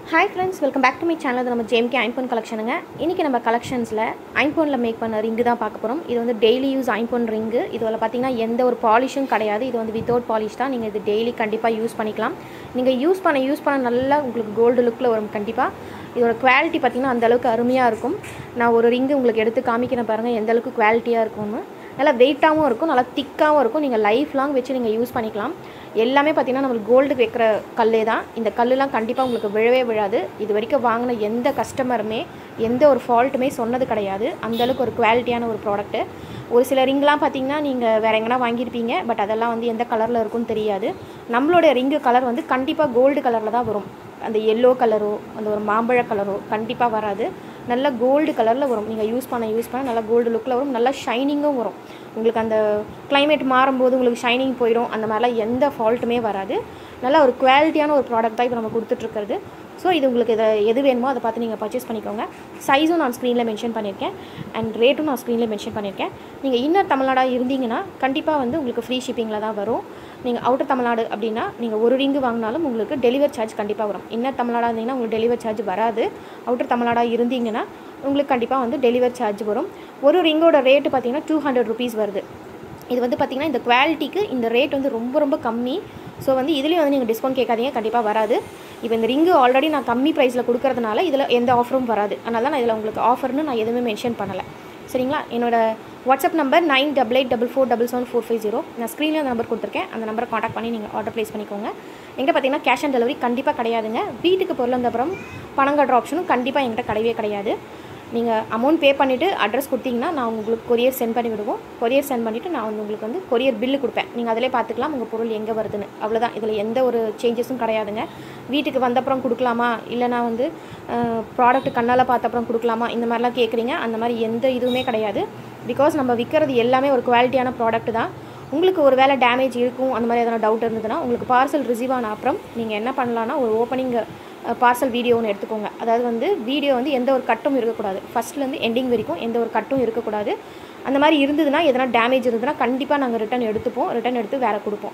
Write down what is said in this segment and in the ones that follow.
hi friends welcome back to my channel இது நம்ம ஜேம்கே ஐம்போன் கலெக்ஷனுங்க இன்றைக்கி நம்ம கலெக்ஷன்ஸில் ஐம்போனில் மேக் பண்ண ரிங்கு தான் பார்க்க போகிறோம் இது வந்து டெய்லி யூஸ் ஐம்போன் ரிங்கு இதில் பார்த்தீங்கன்னா எந்த ஒரு பாலிஷும் கிடையாது இது வந்து வித்தவுட் பாலிஷ் தான் நீங்கள் இது டெய்லி கண்டிப்பாக யூஸ் பண்ணிக்கலாம் நீங்கள் யூஸ் பண்ண யூஸ் பண்ண நல்லா உங்களுக்கு கோல்டு லுக்கில் வரும் கண்டிப்பாக இதோட குவாலிட்டி பார்த்திங்கன்னா அந்தளவுக்கு அருமையாக இருக்கும் நான் ஒரு ரிங்கு உங்களுக்கு எடுத்து காமிக்கிறேன் பாருங்கள் எந்த அளவுக்கு குவாலிட்டியாக இருக்கும்னு நல்லா வெயிட்டாகவும் இருக்கும் நல்லா திக்காகவும் இருக்கும் நீங்கள் லைஃப் லாங் வச்சு நீங்கள் யூஸ் பண்ணிக்கலாம் எல்லாமே பார்த்திங்கன்னா நம்மளுக்கு கோல்டுக்கு வைக்கிற கல்லே தான் இந்த கல்லுலாம் கண்டிப்பாக உங்களுக்கு விழவே விழாது இது வரைக்கும் வாங்கின எந்த கஸ்டமருமே எந்த ஒரு ஃபால்ட்டுமே சொன்னது கிடையாது அந்தளவுக்கு ஒரு குவாலிட்டியான ஒரு ப்ராடக்ட்டு ஒரு சில ரிங்லாம் பார்த்தீங்கன்னா நீங்கள் வேறு எங்கன்னா வாங்கியிருப்பீங்க பட் அதெல்லாம் வந்து எந்த கலரில் இருக்கும்னு தெரியாது நம்மளுடைய ரிங்கு கலர் வந்து கண்டிப்பாக கோல்டு கலரில் தான் வரும் அந்த எல்லோ கலரோ அந்த ஒரு மாம்பழ கலரோ கண்டிப்பாக வராது நல்ல கோல்டு கலரில் வரும் நீங்கள் யூஸ் பண்ண யூஸ் பண்ண நல்லா கோல்டு லுக்கில் வரும் நல்லா ஷைனிங்கும் வரும் உங்களுக்கு அந்த கிளைமேட் மாறும்போது உங்களுக்கு ஷைனிங் போயிடும் அந்த மாதிரிலாம் எந்த ஃபால்ட்டுமே வராது நல்ல ஒரு குவாலிட்டியான ஒரு ப்ராடக்ட் தான் இப்போ நம்ம கொடுத்துட்ருக்கிறது ஸோ இது உங்களுக்கு இதை எது வேணுமோ அதை பார்த்து நீங்கள் பர்ச்சேஸ் பண்ணிக்கோங்க சைஸும் நான் ஸ்க்ரீனில் மென்ஷன் பண்ணியிருக்கேன் அண்ட் ரேட்டும் நான் ஸ்க்ரீனில் மென்ஷன் பண்ணியிருக்கேன் நீங்கள் இன்னர் தமிழ்நாடாக இருந்தீங்கன்னா கண்டிப்பாக வந்து உங்களுக்கு ஃப்ரீ ஷிப்பிங்கில் தான் வரும் நீங்கள் அவுட்டர் தமிழ்நாடு அப்படின்னா நீங்கள் ஒரு ரிங்கு வாங்கினாலும் உங்களுக்கு டெலிவரி சார்ஜ் கண்டிப்பாக வரும் இன்னர் தமிழ்நாடாக இருந்தீங்கன்னா உங்களுக்கு டெலிவரி சார்ஜ் வராது அவுட்டர் தமிழ்நாடாக இருந்தீங்கன்னா உங்களுக்கு கண்டிப்பாக வந்து டெலிவரி சார்ஜ் வரும் ஒரு ரிங்கோட ரேட்டு பார்த்தீங்கன்னா டூ ஹண்ட்ரட் ருபீஸ் வருது இது வந்து பார்த்திங்கன்னா இந்த குவாலிட்டிக்கு இந்த ரேட் வந்து ரொம்ப ரொம்ப கம்மி ஸோ வந்து இதுலேயும் வந்து நீங்கள் டிஸ்கவுண்ட் கேட்காதீங்க கண்டிப்பாக வராது இப்போ இந்த ரிங்கு ஆல்ரெடி நான் கம்மி ப்ரைஸில் கொடுக்கறதுனால இதில் எந்த ஆஃபரும் வராது அதனால தான் நான் இதில் உங்களுக்கு ஆஃபர்னு நான் எதுவுமே மென்ஷன் பண்ணலை சரிங்களா என்னோட WhatsApp number nine double eight double four double seven four five zero நான் ஸ்க்ரீனில் அந்த நம்பர் கொடுத்துருக்கேன் அந்த நம்பரை காண்டாக்ட் பண்ணி நீங்கள் ஆர்டர் ப்ளேஸ் பண்ணிக்கோங்க எங்கே பார்த்தீங்கன்னா கேஷ் ஆன் டெலிவரி கண்டிப்பாக கிடையாதுங்க வீட்டுக்கு பொருள் வந்தப்புறம் பணம் கட்டுற ஆப்ஷனும் கண்டிப்பாக என்கிட்ட கிடையவே கிடையாது நீங்கள் அமௌண்ட் பே பண்ணிவிட்டு அட்ரஸ் கொடுத்தீங்கன்னா நான் உங்களுக்கு கொரியர் சென்ட் பண்ணி விடுவோம் கொரியர் சென்ட் பண்ணிவிட்டு நான் வந்து உங்களுக்கு வந்து கொரியர் பில்லு கொடுப்பேன் நீங்கள் அதிலே பார்த்துக்கலாம் உங்கள் பொருள் எங்கே வருதுன்னு அவ்வளோதான் இதில் எந்த ஒரு சேஞ்சஸும் கிடையாதுங்க வீட்டுக்கு வந்தப்புறம் கொடுக்கலாமா இல்லைனா வந்து ப்ராடக்ட் கண்ணால் பார்த்த அப்புறம் கொடுக்கலாமா இந்த மாதிரிலாம் கேட்குறீங்க அந்த மாதிரி எந்த இதுவுமே கிடையாது பிகாஸ் நம்ம விற்கிறது எல்லாமே ஒரு குவாலிட்டியான ப்ராடக்ட் தான் உங்களுக்கு ஒரு வேளை டேமேஜ் இருக்கும் அந்த மாதிரி எதனா டவுட் இருந்ததுன்னா உங்களுக்கு பார்சல் ரிசீவ் ஆன அப்புறம் நீங்கள் என்ன பண்ணலான்னா ஒரு ஓப்பனிங் பார்சல் வீடியோ ஒன்று எடுத்துக்கோங்க அதாவது வந்து வீடியோ வந்து எந்த ஒரு கட்டும் இருக்கக்கூடாது ஃபஸ்ட்லேருந்து எண்டிங் வரைக்கும் எந்த ஒரு கட்டும் இருக்கக்கூடாது அந்த மாதிரி இருந்ததுன்னா எதனா டேமேஜ் இருந்ததுன்னா கண்டிப்பாக நாங்கள் ரிட்டன் எடுத்துப்போம் ரிட்டன் எடுத்து வேறு கொடுப்போம்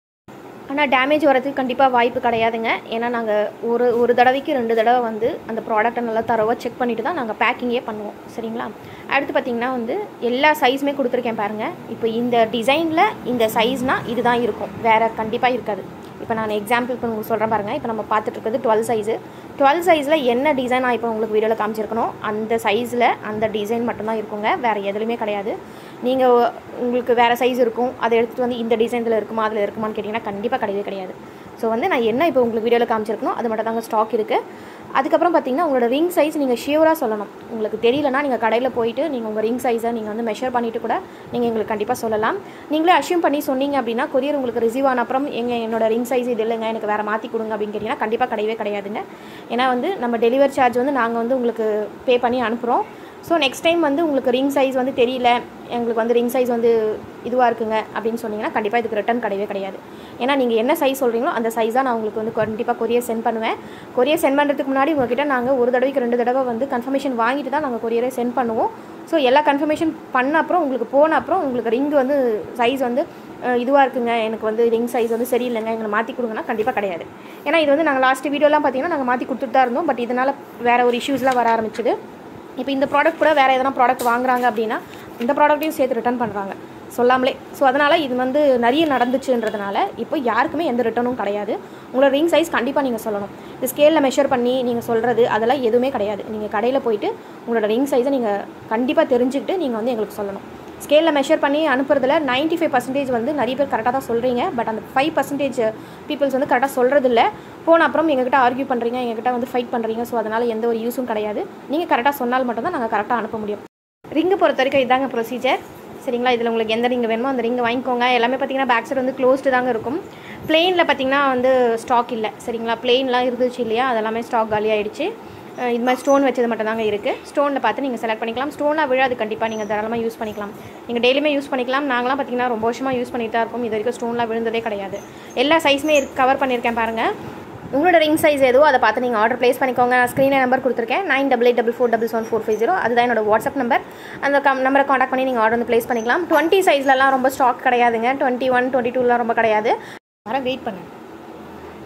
ஆனால் டேமேஜ் வரதுக்கு கண்டிப்பாக வாய்ப்பு கிடையாதுங்க ஏன்னா நாங்கள் ஒரு ஒரு தடவைக்கு ரெண்டு தடவை வந்து அந்த ப்ராடக்ட்டை நல்லா தரவாக செக் பண்ணிவிட்டு தான் நாங்கள் பேக்கிங்கே பண்ணுவோம் சரிங்களா அடுத்து பார்த்திங்கன்னா வந்து எல்லா சைஸுமே கொடுத்துருக்கேன் பாருங்கள் இப்போ இந்த டிசைனில் இந்த சைஸ்னால் இதுதான் இருக்கும் வேறு கண்டிப்பாக இருக்காது இப்போ நான் எக்ஸாம்பிளுக்கு உங்களுக்கு சொல்கிறேன் பாருங்கள் இப்போ நம்ம பார்த்துட்டு இருக்கிறது டுவெல் சைஸு டுவெல் சைஸில் என்ன டிசைன் நான் இப்போ உங்களுக்கு வீடியோவில் காமிச்சிருக்கணும் அந்த சைஸில் அந்த டிசைன் மட்டும்தான் இருக்குங்க வேறு எதுலையுமே கிடையாது நீங்கள் உங்களுக்கு வேறு சைஸ் இருக்கும் அதை எடுத்துகிட்டு வந்து இந்த டிசைனில் இருக்குமா அதில் இருக்குமான்னு கேட்டிங்கன்னா கண்டிப்பாக கிடையவே கிடையாது ஸோ வந்து நான் என்ன இப்போ உங்களுக்கு வீடியோவில் காமிச்சிருக்கணும் அது மட்டும் தாங்க ஸ்டாக் இருக்குது அதுக்கப்புறம் பார்த்தீங்கன்னா உங்களோட ரிங் சைஸ் நீங்கள் ஷியூராக சொல்லணும் உங்களுக்கு தெரியலனா நீங்கள் கடையில் போயிட்டு நீங்கள் உங்கள் ரிங் சைஸை நீங்கள் வந்து மெஷர் பண்ணிவிட்டு கூட நீங்கள் எங்களுக்கு கண்டிப்பாக சொல்லலாம் நீங்களே அஷ்யூம் பண்ணி சொன்னீங்க அப்படின்னா கொரியர் உங்களுக்கு ரிசீவ் ஆன அப்புறம் எங்கள் என்னோட ரிங் சைஸ் இது இல்லைங்க எனக்கு வேறு மாற்றி கொடுங்க அப்படின்னு கேட்டிங்கன்னா கண்டிப்பாக கிடையவே கிடையாதுங்க ஏன்னா வந்து நம்ம டெலிவரி சார்ஜ் வந்து நாங்கள் வந்து உங்களுக்கு பே பண்ணி அனுப்புகிறோம் ஸோ நெக்ஸ்ட் டைம் வந்து உங்களுக்கு ரிங் சைஸ் வந்து தெரியல எங்களுக்கு வந்து ரிங் சைஸ் வந்து இதுவாக இருக்குங்க அப்படின்னு சொன்னீங்கன்னா கண்டிப்பாக இதுக்கு ரிட்டன் கிடையவே கிடையாது ஏன்னா நீங்கள் என்ன சைஸ் சொல்கிறீங்களோ அந்த சைஸ் தான் நான் உங்களுக்கு வந்து கண்டிப்பாக கொரியர் சென்ட் பண்ணுவேன் கொரியர் சென்ட் பண்ணுறதுக்கு முன்னாடி உங்ககிட்ட நாங்கள் ஒரு தடவைக்கு ரெண்டு தடவை வந்து கன்ஃபர்மேஷன் வாங்கிட்டு தான் நாங்கள் கொரியரை சென்ட் பண்ணுவோம் ஸோ எல்லா கன்ஃபர்மேஷன் பண்ண அப்புறம் உங்களுக்கு போன அப்புறம் உங்களுக்கு ரிங் வந்து சைஸ் வந்து இதுவாக இருக்குங்க எனக்கு வந்து ரிங் சைஸ் வந்து சரியில்லைங்க எங்களை மாற்றி கொடுங்கன்னா கண்டிப்பாக கிடையாது ஏன்னா இது வந்து நாங்கள் லாஸ்ட் வீடியோலாம் பார்த்தீங்கன்னா நாங்கள் மாற்றி கொடுத்துட்டு தான் இருந்தோம் பட் இதனால் வேறு ஒரு இஷ்யூஸ்லாம் வர ஆரம்பிச்சுது இப்போ இந்த ப்ராடக்ட் கூட வேறு எதனா ப்ராடக்ட் வாங்குறாங்க அப்படின்னா இந்த ப்ராடக்ட்டையும் சேர்த்து ரிட்டர்ன் பண்ணுறாங்க சொல்லாமலே ஸோ அதனால் இது வந்து நிறைய நடந்துச்சுன்றதுனால இப்போ யாருக்குமே எந்த ரிட்டனும் கிடையாது உங்களோட ரிங் சைஸ் கண்டிப்பாக நீங்கள் சொல்லணும் இந்த ஸ்கேலில் மெஷர் பண்ணி நீங்கள் சொல்கிறது அதெல்லாம் எதுவுமே கிடையாது நீங்கள் கடையில் போயிட்டு உங்களோட ரிங் சைஸை நீங்கள் கண்டிப்பாக தெரிஞ்சுக்கிட்டு நீங்கள் வந்து எங்களுக்கு சொல்லணும் ஸ்கேலில் மெஷர் பண்ணி அனுப்புறதுல நைன்ட்டி ஃபைவ் பர்சன்டேஜ் வந்து நிறைய பேர் கரெக்டாக தான் சொல்கிறீங்க பட் அந்த ஃபைவ் பர்சன்டேஜ் பீப்புள்ஸ் வந்து கரெக்டாக சொல்கிறதில்ல போன அப்புறம் எங்ககிட்ட ஆர்கியூ பண்ணுறீங்க எங்ககிட்ட வந்து ஃபைட் பண்ணுறீங்க ஸோ அதனால் எந்த ஒரு யூஸும் கிடையாது நீங்கள் கரெக்டாக சொன்னால் மட்டும்தான் நாங்கள் கரெக்டாக அனுப்ப முடியும் ரிங்கு பொறுத்த வரைக்கும் இதாங்க ப்ரொசீஜர் சரிங்களா இதில் உங்களுக்கு எந்த ரிங்கு வேணுமோ அந்த ரிங்கு வாங்கிக்கோங்க எல்லாமே பார்த்தீங்கன்னா பேக் சைடு வந்து க்ளோஸ்டு தாங்க இருக்கும் பிளெயினில் பார்த்தீங்கன்னா வந்து ஸ்டாக் இல்லை சரிங்களா பிளெயின்லாம் இருந்துச்சு இல்லையா அதெல்லாமே ஸ்டாக் காலி ஆகிடுச்சு இது மாதிரி ஸ்டோன் வச்சது மட்டும் தாங்க இருக்குது ஸ்டோனில் பார்த்து நீங்கள் செலக்ட் பண்ணிக்கலாம் ஸ்டோனாக விழாது கண்டிப்பாக நீங்கள் தாராளமாக யூஸ் பண்ணிக்கலாம் நீங்கள் டெய்லியுமே யூஸ் பண்ணிக்கலாம் நாங்களாம் பார்த்தீங்கன்னா ரொம்ப வருஷமாக யூஸ் பண்ணிட்டு தான் இருக்கும் இது வரைக்கும் ஸ்டோன்லாம் விழுந்ததே கிடையாது எல்லா சைஸுமே கவர் பண்ணியிருக்கேன் பாருங்கள் உங்களோட ரிங் சைஸ் எதுவோ அதை பார்த்து நீங்கள் ஆர்டர் ப்ளேஸ் பண்ணிக்கோங்க நான் ஸ்க்ரீனில் நம்பர் கொடுத்துருக்கேன் nine double eight double four double seven four five zero அதுதான் என்னோட வாட்ஸ்அப் நம்பர் அந்த கம் நம்பரை காண்டாக்ட் பண்ணி நீங்கள் ஆர்டர் வந்து ப்ளேஸ் பண்ணிக்கலாம் டுவெண்ட்டி சைஸ்லலாம் ரொம்ப ஸ்டாக் கிடையாதுங்க டுவெண்ட்டி ஒன் டுவெண்ட்டி டூலாம் ரொம்ப கிடையாது வர வெயிட் பண்ணு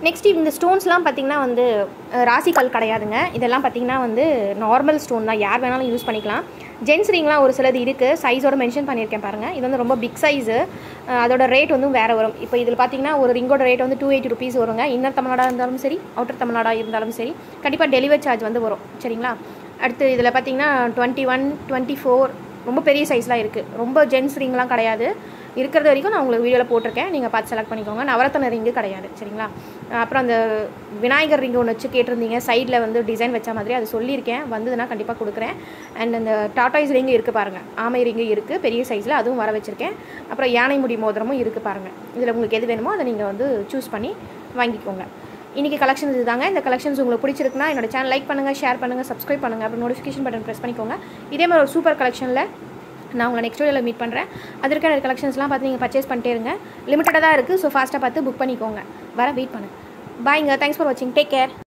நெக்ஸ்ட் இந்த ஸ்டோன்ஸ்லாம் பார்த்திங்கன்னா வந்து அஹ், ராசிக்கல் கிடையாதுங்க இதெல்லாம் பார்த்திங்கன்னா வந்து நார்மல் ஸ்டோன் தான் யார் வேணாலும் யூஸ் பண்ணிக்கலாம் ஜென்ஸ் ரிங்லாம் ஒரு சிலது இருக்குது சைஸோட மென்ஷன் பண்ணியிருக்கேன் பாருங்கள் இது வந்து ரொம்ப பிக் சைஸு அதோட ரேட் வந்து வேறு வரும் இப்போ இதில் பார்த்தீங்கன்னா ஒரு ரிங்கோட ரேட் வந்து டூ எயிட்டி ருபீஸ் வருங்க இன்னர் தமிழ்நாடாக இருந்தாலும் சரி அவுட்டர் தமிழ்நாடாக இருந்தாலும் சரி கண்டிப்பாக டெலிவரி சார்ஜ் வந்து வரும் சரிங்களா அடுத்து இதில் பார்த்தீங்கன்னா டுவெண்ட்டி ஒன் டுவெண்ட்டி ஃபோர் ரொம்ப பெரிய சைஸ்லாம் இருக்குது ரொம்ப ஜென்ஸ் ரிங்லாம் கிடையாது இருக்கிறது வரைக்கும் நான் உங்களுக்கு வீடியோவில் போட்டிருக்கேன் நீங்கள் பார்த்து செலக்ட் பண்ணிக்கோங்க நவரத்தன ரிங்கு கிடையாது சரிங்களா அப்புறம் அந்த விநாயகர் ரிங்கு ஒன்று வச்சு கேட்டிருந்தீங்க சைடில் வந்து டிசைன் வச்ச மாதிரி அது சொல்லியிருக்கேன் வந்ததுன்னா கண்டிப்பாக கொடுக்குறேன் அண்ட் அந்த டாட்டாய்ஸ் ரிங்கு இருக்குது பாருங்கள் ஆமை ரிங்கு இருக்குது பெரிய சைஸில் அதுவும் வர வச்சுருக்கேன் அப்புறம் யானை முடி மோதிரமும் இருக்குது பாருங்கள் இதில் உங்களுக்கு எது வேணுமோ அதை நீங்கள் வந்து சூஸ் பண்ணி வாங்கிக்கோங்க இன்றைக்கி கலெக்ஷன்ஸ் இதுதாங்க இந்த கலெக்ஷன்ஸ் உங்களுக்கு பிடிச்சிருக்குன்னா என்னோட சேனல் லைக் பண்ணுங்கள் ஷேர் பண்ணுங்கள் சப்ஸ்கிரைப் பண்ணுங்கள் அப்புறம் நோட்டிஃபிகேஷன் பட்டன் ப்ரெஸ் பண்ணிக்கோங்க இதே மாதிரி ஒரு சூப்பர் கலெக்ஷனில் நான் உங்களை நெக்ஸ்ட் வீடியோவில் மீட் பண்ணுறேன் அதற்கான கலெக்ஷன்ஸ்லாம் பார்த்து நீங்கள் பர்ச்சேஸ் பண்ணிட்டே இருங்க லிமிட்டடாக தான் இருக்குது ஸோ ஃபாஸ்ட்டாக பார்த்து புக் பண்ணிக்கோங்க வர வெயிட் பண்ணுங்கள் பாய்ங்க தேங்க்ஸ் ஃபார் வாட்சிங் டேக் கேர்